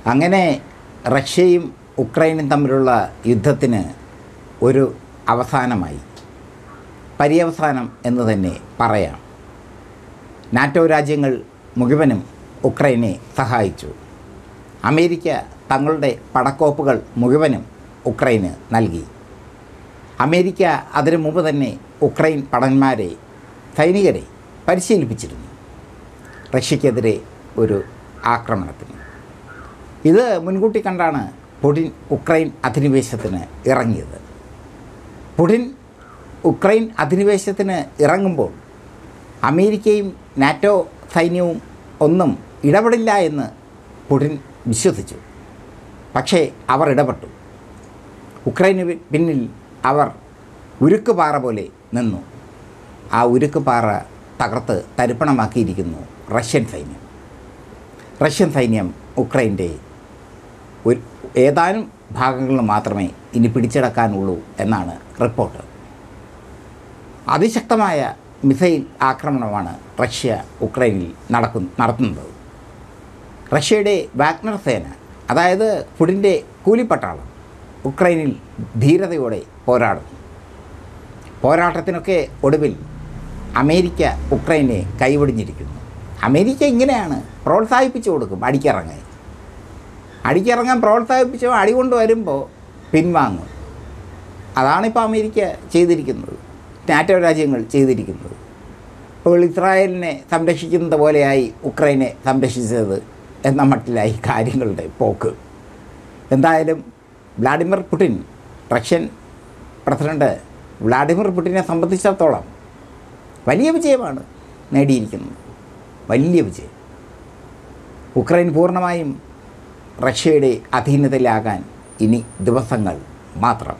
അങ്ങനെ റഷ്യയും ഉക്രൈനും തമ്മിലുള്ള യുദ്ധത്തിന് ഒരു അവസാനമായി പര്യവസാനം എന്ന് തന്നെ പറയാം നാറ്റോ രാജ്യങ്ങൾ മുഴുവനും ഉക്രൈനെ സഹായിച്ചു അമേരിക്ക തങ്ങളുടെ പടക്കോപ്പുകൾ മുഴുവനും ഉക്രൈന് നൽകി അമേരിക്ക അതിനു മുമ്പ് തന്നെ ഉക്രൈൻ പടന്മാരെ സൈനികരെ പരിശീലിപ്പിച്ചിരുന്നു റഷ്യക്കെതിരെ ഒരു ആക്രമണത്തിന് ഇത് മുൻകൂട്ടി കണ്ടാണ് പുടിൻ ഉക്രൈൻ അധിനിവേശത്തിന് ഇറങ്ങിയത് പുടിൻ ഉക്രൈൻ അധിനിവേശത്തിന് ഇറങ്ങുമ്പോൾ അമേരിക്കയും നാറ്റോ സൈന്യവും ഒന്നും ഇടപെടില്ല എന്ന് പുടിൻ വിശ്വസിച്ചു പക്ഷേ അവർ ഇടപെട്ടു ഉക്രൈന് പി- പിന്നിൽ അവർ ഉരുക്ക് പാറ പോലെ നിന്നു ആ ഉരുക്ക് പാറ തകർത്ത് തരിപ്പണമാക്കിയിരിക്കുന്നു റഷ്യൻ സൈന്യം റഷ്യൻ സൈന്യം ഉക്രൈൻ്റെ ഒരു ഏതാനും ഭാഗങ്ങളിൽ മാത്രമേ ഇനി പിടിച്ചെടുക്കാനുള്ളൂ എന്നാണ് റിപ്പോർട്ട് അതിശക്തമായ മിസൈൽ ആക്രമണമാണ് റഷ്യ ഉക്രൈനിൽ നടക്കുന്നു നടത്തുന്നത് റഷ്യയുടെ വാഗ്നർ സേന അതായത് പുടിൻ്റെ കൂലിപ്പട്ടാളം ഉക്രൈനിൽ ധീരതയോടെ പോരാടുന്നു പോരാട്ടത്തിനൊക്കെ ഒടുവിൽ അമേരിക്ക ഉക്രൈനെ കൈവടിഞ്ഞിരിക്കുന്നു അമേരിക്ക ഇങ്ങനെയാണ് പ്രോത്സാഹിപ്പിച്ചു കൊടുക്കും അടിക്കിറങ്ങാൻ അടിക്കിറങ്ങാൻ പ്രോത്സാഹിപ്പിച്ചോ അടി കൊണ്ട് വരുമ്പോൾ പിൻവാങ്ങും അതാണിപ്പോൾ അമേരിക്ക ചെയ്തിരിക്കുന്നത് നാറ്റോ രാജ്യങ്ങൾ ചെയ്തിരിക്കുന്നത് ഇപ്പോൾ ഇസ്രായേലിനെ സംരക്ഷിക്കുന്നത് പോലെയായി ഉക്രൈനെ സംരക്ഷിച്ചത് എന്ന മട്ടിലായി കാര്യങ്ങളുടെ പോക്ക് എന്തായാലും Vladimir Putin Russian president Vladimir പുടിനെ സംബന്ധിച്ചിടത്തോളം വലിയ വിജയമാണ് നേടിയിരിക്കുന്നത് വലിയ വിജയം ഉക്രൈൻ പൂർണ്ണമായും റഷ്യയുടെ അധീനതയിലാകാൻ ഇനി ദിവസങ്ങൾ മാത്രം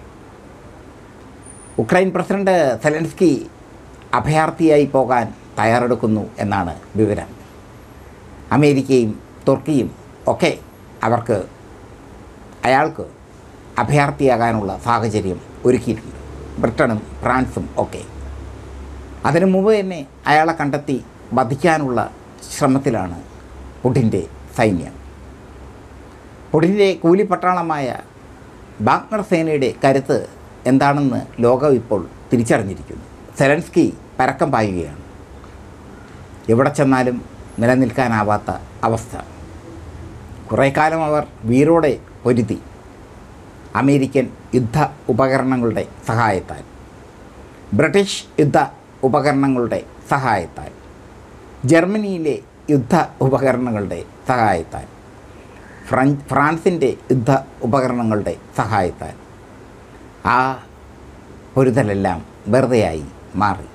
ഉക്രൈൻ പ്രസിഡന്റ് സെലൻസ്കി അഭയാർത്ഥിയായി പോകാൻ തയ്യാറെടുക്കുന്നു എന്നാണ് വിവരം അമേരിക്കയും തുർക്കിയും ഒക്കെ അവർക്ക് അയാൾക്ക് അഭയാർത്ഥിയാകാനുള്ള സാഹചര്യം ഒരുക്കിയിട്ടുണ്ട് ബ്രിട്ടനും ഫ്രാൻസും ഒക്കെ അതിനു മുമ്പ് തന്നെ അയാളെ കണ്ടെത്തി വധിക്കാനുള്ള ശ്രമത്തിലാണ് പുടിൻ്റെ സൈന്യം പുടിൻ്റെ കൂലിപ്പട്ടാളമായ ബാഗ്നർ സേനയുടെ കരുത്ത് എന്താണെന്ന് ലോകം ഇപ്പോൾ തിരിച്ചറിഞ്ഞിരിക്കുന്നു സെലൻസ്കി പരക്കം പായുകയാണ് എവിടെ ചെന്നാലും നിലനിൽക്കാനാവാത്ത അവസ്ഥ കുറേ കാലം അവർ വീരോടെ പൊരുതി അമേരിക്കൻ യുദ്ധ ഉപകരണങ്ങളുടെ സഹായത്താൽ ബ്രിട്ടീഷ് യുദ്ധ ഉപകരണങ്ങളുടെ സഹായത്താൽ ജർമ്മനിയിലെ യുദ്ധ ഉപകരണങ്ങളുടെ സഹായത്താൽ ഫ്രഞ്ച് ഫ്രാൻസിൻ്റെ യുദ്ധ ഉപകരണങ്ങളുടെ സഹായത്താൽ ആ പൊരുതലെല്ലാം വെറുതെയായി മാറി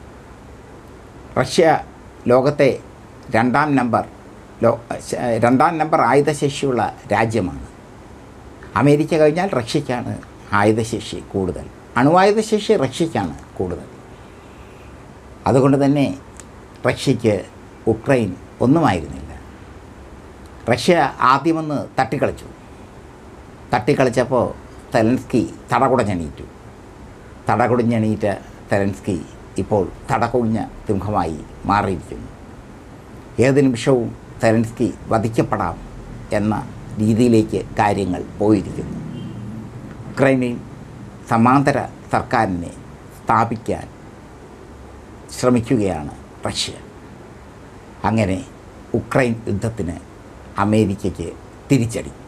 റഷ്യ ലോകത്തെ രണ്ടാം നമ്പർ ലോ ശ- രണ്ടാം നമ്പർ ആയുധശേഷിയുള്ള രാജ്യമാണ് അമേരിക്ക കഴിഞ്ഞാൽ റഷ്യക്കാണ് ആയുധശേഷി കൂടുതൽ അണുവായുധശേഷി റഷ്യക്കാണ് കൂടുതൽ അതുകൊണ്ട് തന്നെ റഷ്യക്ക് ഉക്രൈൻ ഒന്നുമായിരുന്നില്ല റഷ്യ ആദ്യമൊന്ന് തട്ടിക്കളിച്ചു തട്ടിക്കളിച്ചപ്പോൾ തെലൻസ്കി തടകുടഞ്ഞെണീറ്റു തടകുടഞ്ഞെണീറ്റ തെലൻസ്കി ഇപ്പോൾ തടകുഞ്ഞ സിംഹമായി മാറിയിരിക്കുന്നു ഏത് നിമിഷവും തെലൻസ്കി വധിക്കപ്പെടാം എന്ന രീതിയിലേക്ക് കാര്യങ്ങൾ പോയിരിക്കുന്നു ഉക്രൈനിൽ സമാന്തര സർക്കാരിനെ സ്ഥാപിക്കാൻ ശ്രമിക്കുകയാണ് റഷ്യ അങ്ങനെ ഉക്രൈൻ യുദ്ധത്തിന് അമേരിക്കയ്ക്ക് തിരിച്ചടി